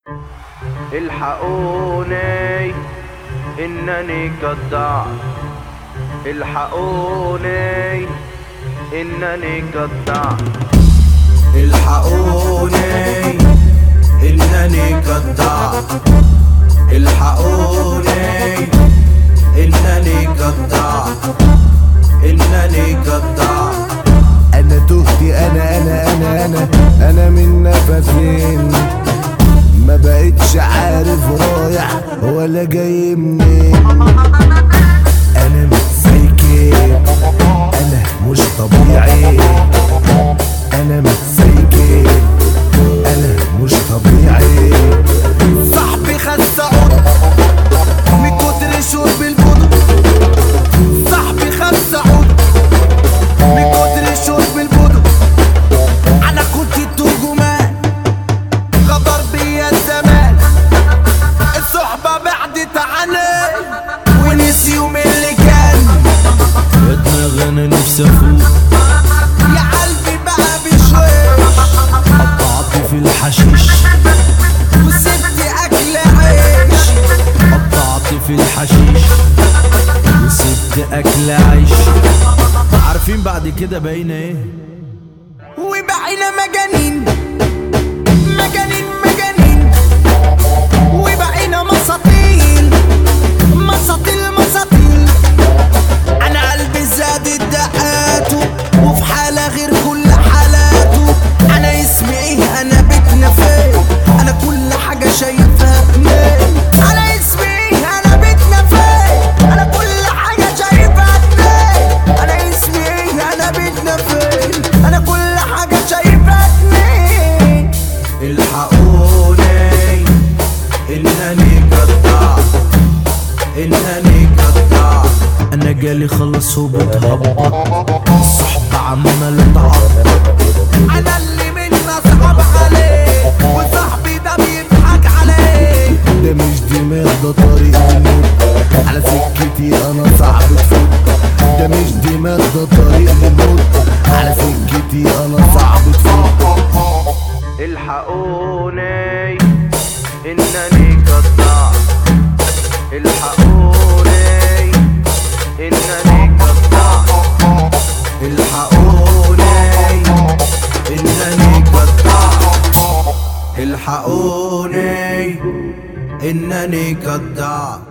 الحقوني انني قد ضعت الحقوني انني قد ضعت الحقوني انني قد ضعت الحقوني انني قد ضعت انني قد ضعت انا تهت انا انا انا انا انا من نفسين ما بقتش عارف رايح ولا جاي منين انا متسيكين انا مش طبيعي انا متسيكين انا مش طبيعي صاحبي خد سعود من كتر شرب البودر صاحبي خد سعود من كتر شرب البودر انا كنت الترجمان غدر بيا الزمان الصحبة بعدت عني ونسيوا من اللي كان يا دماغ انا نفسي افوق يا قلبي بقى بشويش قطعت في الحشيش وسبت اكل عيش قطعت في الحشيش وسبت اكل عيش عارفين بعد كده بقينا ايه وبقينا مجانين مجانين مجانين وبقينا مساطيل مساطيل مساطيل انا قلبي زادت دقاته وفي حالة غير كل حالاته انا اسمي ايه انا بيتنا فين انا كل حاجة شايفها اتنين انا اسمي ايه انا بيتنا فين انا كل حاجة شايفها اتنين انا اسمي ايه انا بيتنا فين انا كل حاجة شايفها اتنين الحقوني انني قد ضعت انني قد ضعت انا جالي خلص وبتهبط الصحبة عمالة تعبط انا اللي منا صعب عليه وصاحبي ده بيضحك عليه ده مش دماغ ده طريق الموت على سكتي انا صعب تفوت ده مش دماغ ده طريق الموت على سكتي انا صعب تفوت الحقوني انني قد ضعت الحقوني انني قد ضعت الحقوني انني قد ضعت الحقوني انني قد ضعت